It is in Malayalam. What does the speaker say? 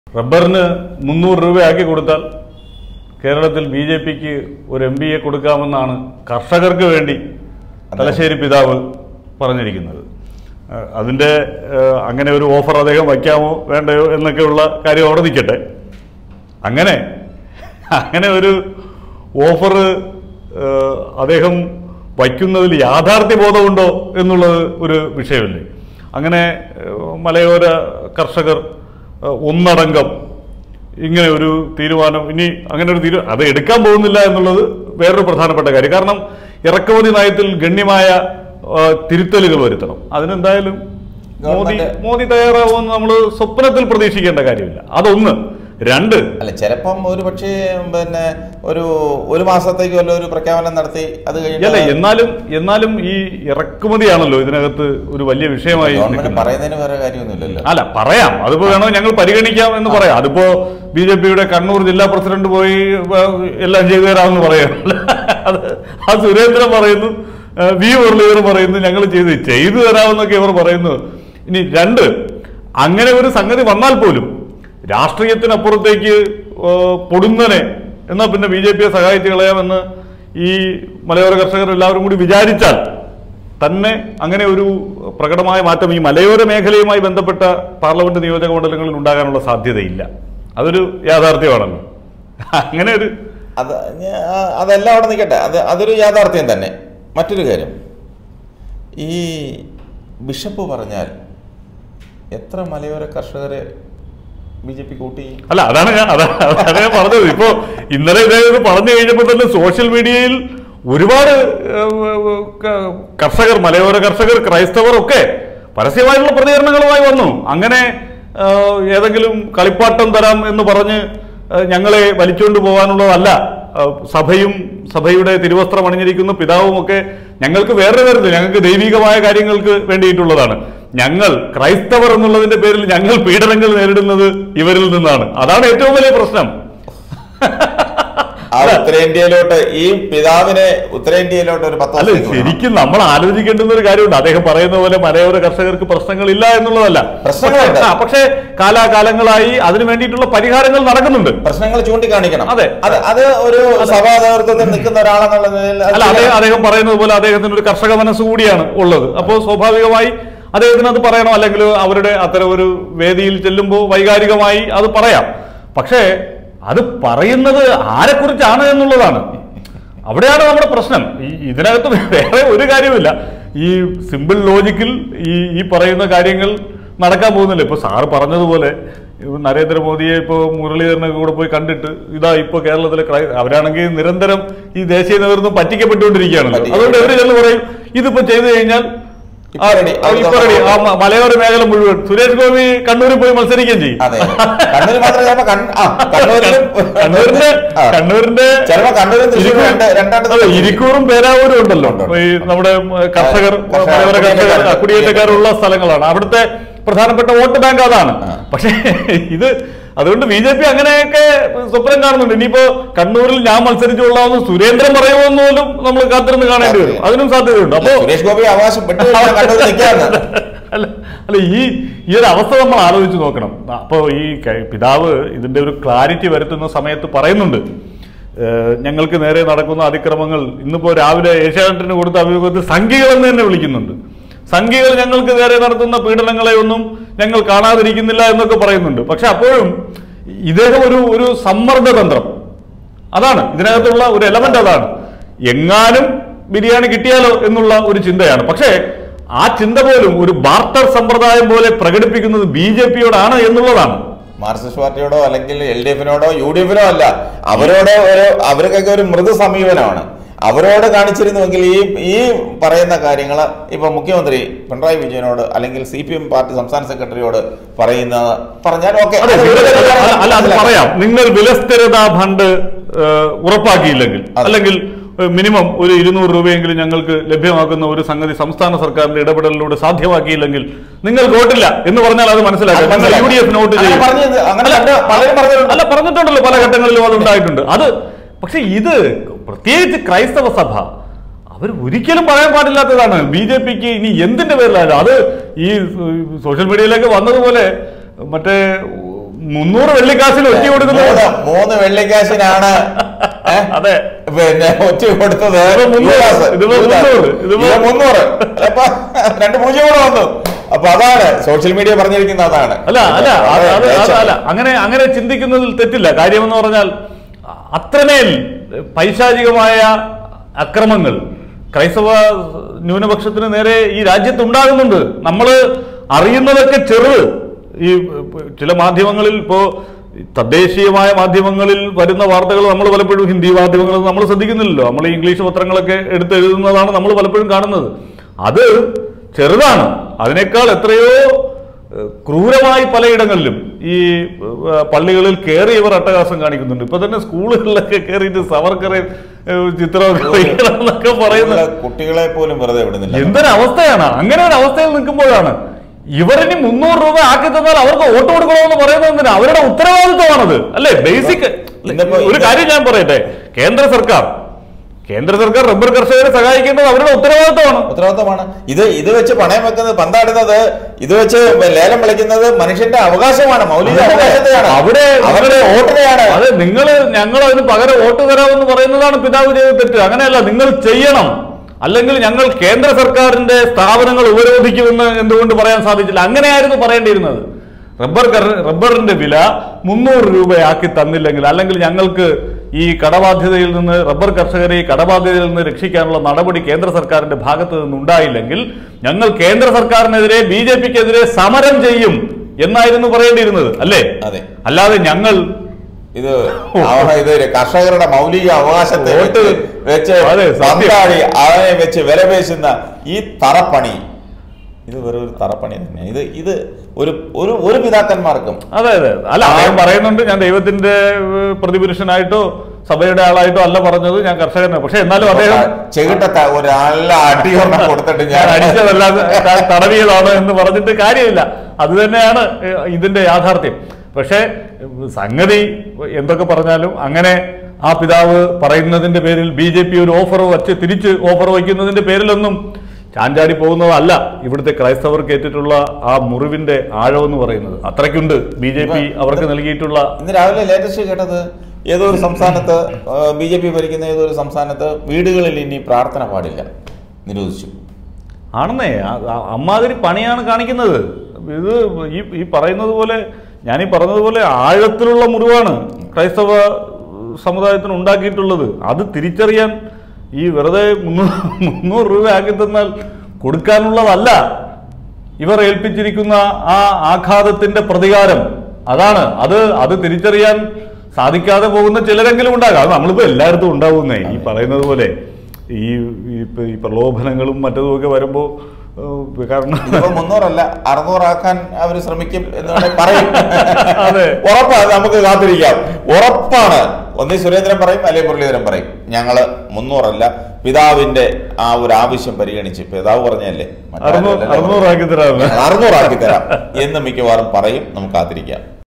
റബ്ബറിന് മുന്നൂറ് രൂപയാക്കി കൊടുത്താൽ കേരളത്തിൽ ബി ജെ പിക്ക് ഒരു എം പിയെ കൊടുക്കാമെന്നാണ് കർഷകർക്ക് വേണ്ടി തലശ്ശേരി പിതാവ് പറഞ്ഞിരിക്കുന്നത് ആ, അതിൻ്റെ ആ, അങ്ങനെ ഒരു ഓഫർ അദ്ദേഹം വയ്ക്കാമോ വേണ്ടയോ എന്നൊക്കെയുള്ള കാര്യം അവിടെ നിൽക്കട്ടെ അങ്ങനെ അങ്ങനെ ഒരു ഓഫർ അദ്ദേഹം വയ്ക്കുന്നതിൽ യാഥാർത്ഥ്യ ബോധമുണ്ടോ എന്നുള്ളത് ഒരു വിഷയമല്ലേ അങ്ങനെ ഏഹ്, മലയോര കർഷകർ ഏഹ്, ഒന്നടങ്കം ഇങ്ങനെ ഒരു തീരുമാനം ഇനി അങ്ങനെ ഒരു തീരുമാനം അത് എടുക്കാൻ പോകുന്നില്ല എന്നുള്ളത് വേറൊരു പ്രധാനപ്പെട്ട കാര്യം കാരണം ഇറക്കുമതി നയത്തിൽ ഗണ്യമായ ആ, തിരുത്തലുകൾ വരുത്തണം അതിനെന്തായാലും മോദി ഗവൺമെന്റ്- മോദി തയ്യാറാവുമെന്ന് നമ്മൾ സ്വപ്നത്തിൽ പ്രതീക്ഷിക്കേണ്ട കാര്യമില്ല അതൊന്ന് രണ്ട് അല്ല ചിലപ്പം ഒരു പക്ഷേ പിന്നെ ഒരു ഒരു മാസത്തേക്ക് വല്ല ഒരു പ്രഖ്യാപനം നടത്തി അത് അല്ല കഴിഞ്ഞ് എന്നാലും എന്നാലും ഈ ഇറക്കുമതിയാണല്ലോ ഇതിനകത്ത് ഒരു വലിയ വിഷയമായി ഗവൺമെന്റ് നിൽക്കുന്നത്. പറയുന്നതിന് വേറെ കാര്യമൊന്നുമില്ലല്ലോ അല്ല പറയാം അതിപ്പോ വേണോ ഞങ്ങൾ പരിഗണിക്കാം എന്ന് പറയാം അതിപ്പോ ബി ജെ പിയുടെ കണ്ണൂർ ജില്ലാ പ്രസിഡന്റ് പോയി ഏർ, എല്ലാം ചെയ്തു തരാമെന്ന് പറയാം അത് ആ സുരേന്ദ്രൻ പറയുന്നു ഏർ, വി മുരളീധർ പറയുന്നു ഞങ്ങൾ ചെയ്ത് ചെയ്തു തരാമെന്നൊക്കെ ഇവർ പറയുന്നു ഇനി രണ്ട് അങ്ങനെ ഒരു സംഗതി വന്നാൽ പോലും രാഷ്ട്രീയത്തിനപ്പുറത്തേക്ക് ഏർ, പൊടുന്നനെ എന്നാൽ പിന്നെ ബി ജെ പിയെ സഹായിച്ചു കളയാമെന്ന് ഈ മലയോര കർഷകർ എല്ലാവരും കൂടി വിചാരിച്ചാൽ തന്നെ അങ്ങനെ ഒരു പ്രകടമായ മാറ്റം ഈ മലയോര മേഖലയുമായി ബന്ധപ്പെട്ട പാർലമെന്റ് നിയോജക മണ്ഡലങ്ങളിൽ ഉണ്ടാകാനുള്ള സാധ്യതയില്ല അതൊരു യാഥാർത്ഥ്യമാണല്ലോ അങ്ങനെ ഒരു അത് ഞാ- അതെല്ലാം അവിടെ നിൽക്കട്ടെ അത് അതൊരു യാഥാർത്ഥ്യം തന്നെ മറ്റൊരു കാര്യം ഈ ബിഷപ്പ് പറഞ്ഞാൽ എത്ര മലയോര കർഷകരെ ബി ജെ പി കൂട്ടി അല്ല അതാണ് ഞാൻ അതാ- അതാണ് ഞാൻ പറഞ്ഞത് ഇപ്പോ ഇന്നലെ ഇദ്ദേഹം പറഞ്ഞു കഴിഞ്ഞപ്പോൾ തന്നെ സോഷ്യൽ മീഡിയയിൽ ഒരുപാട് ഏഹ്, ക- കർഷകർ മലയോര കർഷകർ ക്രൈസ്തവർ ഒക്കെ പരസ്യമായിട്ടുള്ള പ്രതികരണങ്ങളുമായി വന്നു അങ്ങനെ ഏഹ്, ഏതെങ്കിലും കളിപ്പാട്ടം തരാം എന്ന് പറഞ്ഞ് ഏഹ്, ഞങ്ങളെ വലിച്ചുകൊണ്ട് പോകാനുള്ളതല്ല ഏഹ്, സഭയും സഭയുടെ തിരുവസ്ത്രം അണിഞ്ഞിരിക്കുന്ന പിതാവും ഒക്കെ ഞങ്ങൾക്ക് വേറെ തരത്തിൽ ഞങ്ങൾക്ക് ദൈവികമായ കാര്യങ്ങൾക്ക് വേണ്ടിയിട്ടുള്ളതാണ് ഞങ്ങൾ ക്രൈസ്തവർ എന്നുള്ളതിന്റെ പേരിൽ ഞങ്ങൾ പീഡനങ്ങൾ നേരിടുന്നത് ഇവരിൽ നിന്നാണ് അതാണ് ഏറ്റവും വലിയ പ്രശ്നം ആ ഉത്തരേന്ത്യയിലോട്ട് ഈ പിതാവിനെ ഉത്തരേന്ത്യയിലോട്ട് ഒരു പത്ത് അല്ല ദിവസത്തേക്ക് വിടണം. ശരിക്കും നമ്മൾ ആലോചിക്കേണ്ടുന്ന ഒരു കാര്യമുണ്ട് അദ്ദേഹം പറയുന്ന പോലെ മലയോര കർഷകർക്ക് പ്രശ്നങ്ങളില്ല എന്നുള്ളതല്ല പ്രശ്നങ്ങളുണ്ട്. ആ, പക്ഷേ കാലാകാലങ്ങളായി അതിനു വേണ്ടിയിട്ടുള്ള പരിഹാരങ്ങൾ നടക്കുന്നുണ്ട് പ്രശ്നങ്ങൾ ചൂണ്ടിക്കാണിക്കണം അതെ. അത് അത് ഒരു സഭാ നേതൃത്വത്തിൽ നിൽക്കുന്ന ഒരാളെന്നുള്ള നിലയിൽ അത് അല്ല അദ്ദേഹം ചെയ്യണം. അദ്ദേഹം പറയുന്നത് പോലെ അദ്ദേഹത്തിന് ഒരു കർഷക മനസ്സ് കൂടിയാണ് ഉള്ളത് അപ്പോൾ സ്വാഭാവികമായി അദ്ദേഹത്തിന് അത് പറയണം അല്ലെങ്കിൽ അവരുടെ അത്തരം ഒരു വേദിയിൽ ചെല്ലുമ്പോൾ വൈകാരികമായി അത് പറയാം പക്ഷേ അത് പറയുന്നത് ആരെക്കുറിച്ചാണ് എന്നുള്ളതാണ് അവിടെയാണ് നമ്മുടെ പ്രശ്നം ഈ ഇതിനകത്ത് വേറെ ഒരു കാര്യമില്ല ഈ സിമ്പിൾ ലോജിക്കിൽ ഈ ഈ പറയുന്ന കാര്യങ്ങൾ നടക്കാൻ പോകുന്നില്ല ഇപ്പൊ സാറ് പറഞ്ഞതുപോലെ നരേന്ദ്രമോദിയെ ഇപ്പോ മുരളീധരനൊക്കെ കൂടെ പോയി കണ്ടിട്ട് ഇതാ ഇപ്പൊ കേരളത്തിലെ ക്രൈ അവരാണെങ്കിൽ നിരന്തരം ഈ ദേശീയ നേതൃത്വം പറ്റിക്കപ്പെട്ടുകൊണ്ടിരിക്കുകയാണല്ലോ അതുകൊണ്ട് എവര് ചെന്ന് പറയും ഇതിപ്പോ ചെയ്തു കഴിഞ്ഞാൽ ആ, ഇപ്പൊ ready. ആ, ഇപ്പൊ ready. ആ മ- മലയോര മേഖല മുഴുവൻ സുരേഷ് ഗോപി കണ്ണൂരിൽ പോയി മത്സരിക്കുകയും ചെയ്യും അതെ കണ്ണൂർ മാത്രം ചിലപ്പോ കണ്ണ്- ആ, കണ്ണൂരിലും കണ്ണൂരിന്റെ ആ. കണ്ണൂരിന്റെ ചിലപ്പോ കണ്ണൂരും തൃശ്ശൂരും ഇരിക്കൂർ- രണ്ട് രണ്ടാമത്തെ അതെ, ഇരിക്കൂറും പേരാവൂരും ഉണ്ടല്ലോ ഉണ്ട്, ഉണ്ട്. ഈ നമ്മുടെ ഉം, കർഷകർ കർഷകർ, മലയോര കർഷകർ കുടിയേറ്റക്കാർ. കുടിയേറ്റക്കാരുള്ള സ്ഥലങ്ങളാണ് അവിടുത്തെ പ്രധാനപ്പെട്ട വോട്ട് ബാങ്ക് അതാണ് ആ. പക്ഷേ ഇത് അതുകൊണ്ട് ബി ജെ പി അങ്ങനെയൊക്കെ സ്വപ്നം കാണുന്നുണ്ട് ഇനിയിപ്പോ കണ്ണൂരിൽ ഞാൻ മത്സരിച്ചുകൊള്ളാമെന്ന് സുരേന്ദ്രൻ പറയുമോ എന്ന് പോലും നമ്മൾ കാത്തിരുന്ന് കാണേണ്ടി വരും അതിനും സാധ്യതയുണ്ട് അപ്പോ സുരേഷ് ഗോപി അവകാശം പെട്ടു കണ്ണൂർ നിൽക്കാന്ന് അല്ല അല്ല ഈ ഈ ഒരു അവസ്ഥ നമ്മൾ ആലോചിച്ച് നോക്കണം അപ്പോൾ ഈ ക- പിതാവ് ഇതിന്റെ ഒരു ക്ലാരിറ്റി വരുത്തുന്ന സമയത്ത് പറയുന്നുണ്ട് ഏഹ് ഞങ്ങൾക്ക് നേരെ നടക്കുന്ന അതിക്രമങ്ങൾ ഇന്നിപ്പോ രാവിലെ ഏഷ്യാനെറ്റിന് കൊടുത്ത അഭിമുഖത്തിൽ സംഖ്യകൾ എന്ന് തന്നെ വിളിക്കുന്നുണ്ട് സംഖ്യകൾ ഞങ്ങൾക്ക് നേരെ നടത്തുന്ന പീഡനങ്ങളെ ഒന്നും ഞങ്ങൾ കാണാതിരിക്കുന്നില്ല എന്നൊക്കെ പറയുന്നുണ്ട് പക്ഷെ അപ്പോഴും ഇദ്ദേഹം ഒരു ഒരു സമ്മർദ്ദ തന്ത്രം അതാണ് ഇതിനകത്തുള്ള ഒരു എലമെന്റ് അതാണ് എങ്ങാനും ബിരിയാണി കിട്ടിയാലോ എന്നുള്ള ഒരു ചിന്തയാണ് പക്ഷേ ആ ചിന്ത പോലും ഒരു ബാർട്ടർ സമ്പ്രദായം പോലെ പ്രകടിപ്പിക്കുന്നത് ബി ജെ പിയോടാണ് എന്നുള്ളതാണ് മാർക്സിസ്റ്റ് പാർട്ടിയോടോ അല്ലെങ്കിൽ എൽ ഡി എഫിനോടോ യു ഡി എഫിനോ അല്ല അവരോട് ഒരു അവർക്കൊക്കെ ഒരു മൃദു സമീപനമാണ് അവരോട് കാണിച്ചിരുന്നുവെങ്കിൽ ഈ ഈ പറയുന്ന കാര്യങ്ങൾ ഇപ്പൊ മുഖ്യമന്ത്രി പിണറായി വിജയനോട് അല്ലെങ്കിൽ സി പി എം പാർട്ടി സംസ്ഥാന സെക്രട്ടറിയോട് പറയുന്ന പറഞ്ഞാൽ ഓക്കെ അതെ വില- അല്ല, അല്ല അത് പറയാം നിങ്ങൾ വിലസ്ഥിരതാ ഫണ്ട് ഏഹ്, ഉറപ്പാക്കിയില്ലെങ്കിൽ അതെ. അല്ലെങ്കിൽ ഏഹ്, മിനിമം ഒരു ഇരുന്നൂറ് രൂപയെങ്കിലും ഞങ്ങൾക്ക് ലഭ്യമാക്കുന്ന ഒരു സംഗതി സംസ്ഥാന സർക്കാരിന്റെ ഇടപെടലിലൂടെ സാധ്യമാക്കിയില്ലെങ്കിൽ നിങ്ങൾ വോട്ടില്ല എന്ന് പറഞ്ഞാൽ അത് മനസ്സിലാക്കാം അത് മനസ്സിലാക്കാം. യു ഡി എഫിന് വോട്ട് അങ്ങനെ ചെയ്യും പറഞ്ഞത് അങ്ങനെ അല്ല, പണ്ട് പലരും പറഞ്ഞിട്ടുണ്ട്. അല്ല പറഞ്ഞിട്ടുണ്ടല്ലോ പല ഘട്ടങ്ങളിലും അത് ഉണ്ടായിട്ടുണ്ട് അത് പക്ഷെ ഇത് പ്രത്യേകിച്ച് ക്രൈസ്തവ സഭ അവർ ഒരിക്കലും പറയാൻ പാടില്ലാത്തതാണ് ബി ജെ പിക്ക് ഇനി എന്തിന്റെ പേരിലായാലും അത് ഈ സോഷ്യൽ മീഡിയയിലേക്ക് വന്നതുപോലെ മറ്റേ മുന്നൂറ് വെള്ളിക്കാശിൽ ഒറ്റ കൊടുക്കുന്നത് മൂന്ന് മൂന്ന് വെള്ളിക്കാശിനാണ് ഏ? അതെ പിന്നെ ഒറ്റ കൊടുത്തത് ഇതിപ്പോ മുന്നൂറ്, യുവദാസ്. ഇതിപ്പോ യുവദാസ്. മുന്നൂറ്, ഇതിപ്പോ- ഇത് മുന്നൂറ് അപ്പൊ രണ്ട് പൂജ്യം കൂടെ വന്നു അപ്പൊ അതാണ് സോഷ്യൽ മീഡിയ പറഞ്ഞിരിക്കുന്ന അതാണ് അല്ല അല്ല അത് അത് അത് ദേശം. അല്ല അങ്ങനെ അങ്ങനെ ചിന്തിക്കുന്നതിൽ തെറ്റില്ല കാര്യമെന്ന് പറഞ്ഞാൽ അത്രമേൽ പൈശാചികമായ അക്രമങ്ങൾ ക്രൈസ്തവ ന്യൂനപക്ഷത്തിന് നേരെ ഈ രാജ്യത്ത് ഉണ്ടാകുന്നുണ്ട് നമ്മൾ അറിയുന്നതൊക്കെ ചെറുത് ഈ ചില മാധ്യമങ്ങളിൽ ഇപ്പോ തദ്ദേശീയമായ മാധ്യമങ്ങളിൽ വരുന്ന വാർത്തകൾ നമ്മൾ പലപ്പോഴും ഹിന്ദി മാധ്യമങ്ങൾ നമ്മൾ ശ്രദ്ധിക്കുന്നില്ലല്ലോ നമ്മൾ ഈ ഇംഗ്ലീഷ് പത്രങ്ങളൊക്കെ എടുത്ത് എഴുതുന്നതാണ് നമ്മൾ പലപ്പോഴും കാണുന്നത് അത് ചെറുതാണ് അതിനേക്കാൾ എത്രയോ ഏഹ് ക്രൂരമായി പലയിടങ്ങളിലും ഈ ഏഹ് പള്ളികളിൽ കയറി ഇവർ അട്ടഹാസം കാണിക്കുന്നുണ്ട് ഇപ്പൊ തന്നെ സ്കൂളുകളിലൊക്കെ കയറിയിട്ട് സവർക്കറെ ഏഹ് ചിത്രമൊക്കെ വയ്ക്കണം എന്നൊക്കെ പറയുന്നത് ഉള്ള കുട്ടികളെ പോലും വെറുതെ വിടുന്നില്ല എന്തൊരവസ്ഥയാണ് അങ്ങനെ ഒരു അവസ്ഥയിൽ നിൽക്കുമ്പോഴാണ് ഇവരിനി മുന്നൂറ് രൂപ ആക്കി തന്നാൽ അവർക്ക് വോട്ട് കൊടുക്കണമെന്ന് പറയുന്നത് എന്തിനാ അവരുടെ ഉത്തരവാദിത്വമാണത് അല്ലേ ബേസിക് ഇന്നിപ്പോ ഒരു ഇത് കാര്യം ഞാൻ പറയട്ടെ കേന്ദ്ര സർക്കാർ കേന്ദ്ര സർക്കാർ റബ്ബർ കർഷകരെ സഹായിക്കേണ്ടത് അവരുടെ ഉത്തരവാദിത്വമാണ് ഉത്തരവാദിത്തമാണ് ഇത് ഇത് വെച്ച് പണയം വെക്കുന്നത് പന്താടുന്നത് ഇത് വെച്ച് ലേലം വിളിക്കുന്നത് മനുഷ്യന്റെ അവകാശമാണ് മൗലിക അവകാശത്തെയാണ് അവിടെ അവരുടെ വോട്ടിനെയാണ് അതെ നിങ്ങൾ ഞങ്ങൾ അതിന് പകരം വോട്ട് തരാമെന്ന് പറയുന്നതാണ് പിതാവ് ചെയ്ത തെറ്റ് അങ്ങനെയല്ല നിങ്ങൾ ചെയ്യണം അല്ലെങ്കിൽ ഞങ്ങൾ കേന്ദ്ര സർക്കാരിന്റെ സ്ഥാപനങ്ങൾ ഉപരോധിക്കുമെന്ന് എന്തുകൊണ്ട് പറയാൻ സാധിച്ചില്ല അങ്ങനെയായിരുന്നു പറയേണ്ടിയിരുന്നത് റബ്ബർ കർ- റബ്ബറിന്റെ വില മുന്നൂറ് രൂപയാക്കി തന്നില്ലെങ്കിൽ അല്ലെങ്കിൽ ഞങ്ങൾക്ക് ഈ കടബാധ്യതയിൽ നിന്ന് റബ്ബർ കർഷകരെ ഈ കടബാധ്യതയിൽ നിന്ന് രക്ഷിക്കാനുള്ള നടപടി കേന്ദ്ര സർക്കാരിന്റെ ഭാഗത്ത് നിന്നുണ്ടായില്ലെങ്കിൽ ഞങ്ങൾ കേന്ദ്ര സർക്കാരിനെതിരെ ബി ജെ പിക്കെതിരെ സമരം ചെയ്യും എന്നായിരുന്നു പറയേണ്ടിയിരുന്നത് അല്ലേ അതെ അല്ലാതെ ഞങ്ങൾ ഇത് അവ- ഇത് ഒരു കർഷകരുടെ മൗലിക അവകാശത്തെ വോട്ട് വെച്ച് വെച്ച് അതെ, സത്യം. പന്താടി അതിനെ വെച്ച് വില പേശുന്ന ഈ തറപ്പണി ഇത് വെറും ഒരു തറപ്പണി തന്നെ ഇത് ഇത് ഒരു ഒരു ഒരു പിതാക്കന്മാർക്കും അതെ അതെ അല്ല അദ്ദേഹം പറയുന്നുണ്ട് ഞാൻ ദൈവത്തിന്റെ ഏഹ്, പ്രതിപുരുഷനായിട്ടോ സഭയുടെ ആളായിട്ടോ അല്ല പറഞ്ഞത് ഞാൻ കർഷകനെ പക്ഷെ എന്നാലും അദ്ദേഹം ചെകിട്ട ത- ഒരു നല്ല അടിയൊരെണ്ണം കൊടുത്തിട്ട് ഞാൻ ഞാൻ അടിച്ചതല്ല ത- തടവിയതാണ് എന്ന് പറഞ്ഞിട്ട് കാര്യമില്ല അത് തന്നെയാണ് ഏഹ്, ഇതിന്റെ യാഥാർത്ഥ്യം പക്ഷേ ഏഹ്, സംഗതി എന്തൊക്കെ പറഞ്ഞാലും അങ്ങനെ ആ പിതാവ് പറയുന്നതിന്റെ പേരിൽ ബി ജെ പി ഒരു ഓഫർ വച്ച് തിരിച്ച് ഓഫർ വയ്ക്കുന്നതിന്റെ പേരിലൊന്നും ചാഞ്ചാടി പോകുന്നതല്ല ഇവിടുത്തെ ക്രൈസ്തവർക്ക് ഏറ്റിട്ടുള്ള ആ മുറിവിന്റെ ആഴം എന്ന് പറയുന്നത് അത്രയ്ക്കുണ്ട് ബി ജെ പി അവർക്ക് നൽകിയിട്ടുള്ള ഇന്ന് രാവിലെ ലേറ്റസ്റ്റ് കേട്ടത് ഏതോ ഒരു സംസ്ഥാനത്ത് ബി ജെ പി ഭരിക്കുന്ന ഏതോ ഒരു സംസ്ഥാനത്ത് വീടുകളിൽ ഇനി പ്രാർത്ഥന പാടില്ല നിരോധിച്ചു ആണെന്നേ ആ- ആ- അമ്മാതിരി പണിയാണ് കാണിക്കുന്നത് ഇത് ഈ ഈ പറയുന്നത് പോലെ ഞാനീ പറഞ്ഞതുപോലെ ആഴത്തിലുള്ള മുറിവാണ് ക്രൈസ്തവ സമുദായത്തിന് ഉണ്ടാക്കിയിട്ടുള്ളത് അത് തിരിച്ചറിയാൻ ഈ വെറുതെ മുന്നൂറ് മുന്നൂറ് രൂപ ആക്കി തന്നാൽ കൊടുക്കാനുള്ളതല്ല ഇവർ ഏൽപ്പിച്ചിരിക്കുന്ന ആ ആഘാതത്തിന്റെ പ്രതികാരം അതാണ് അത് അത് തിരിച്ചറിയാൻ സാധിക്കാതെ പോകുന്ന ചിലരെങ്കിലും ഉണ്ടാകാം അത് നമ്മളിപ്പോ എല്ലായിടത്തും ഉണ്ടാവുന്നേ ഈ പറയുന്നത് പോലെ ഈ ഈ ഇപ്പൊ ഈ പ്രലോഭനങ്ങളും മറ്റതും ഒക്കെ വരുമ്പോ ഏഹ്, കാരണം ഇതിപ്പോ മുന്നൂറല്ല അറുന്നൂറാക്കാൻ അവർ ശ്രമിക്കും എന്ന് വേണേ പറയും അതെ. ഉറപ്പാണ് നമുക്ക് കാത്തിരിക്കാം ഉറപ്പാണ് ഒന്നീ സുരേന്ദ്രൻ പറയും അല്ലെങ്കിൽ മുരളീധരൻ പറയും ഞങ്ങള് മുന്നൂറല്ല പിതാവിന്റെ ആ ഒരു ആവശ്യം പരിഗണിച്ച് പിതാവ് പറഞ്ഞല്ലേ മറ്റാരും അറുന്നൂറ് അല്ലല്ലോ അറുന്നൂറാക്കി തരാമെന്ന് ഞങ്ങൾ അറുന്നൂറാക്കി തരാം എന്ന് മിക്കവാറും പറയും നമുക്ക് കാത്തിരിക്കാം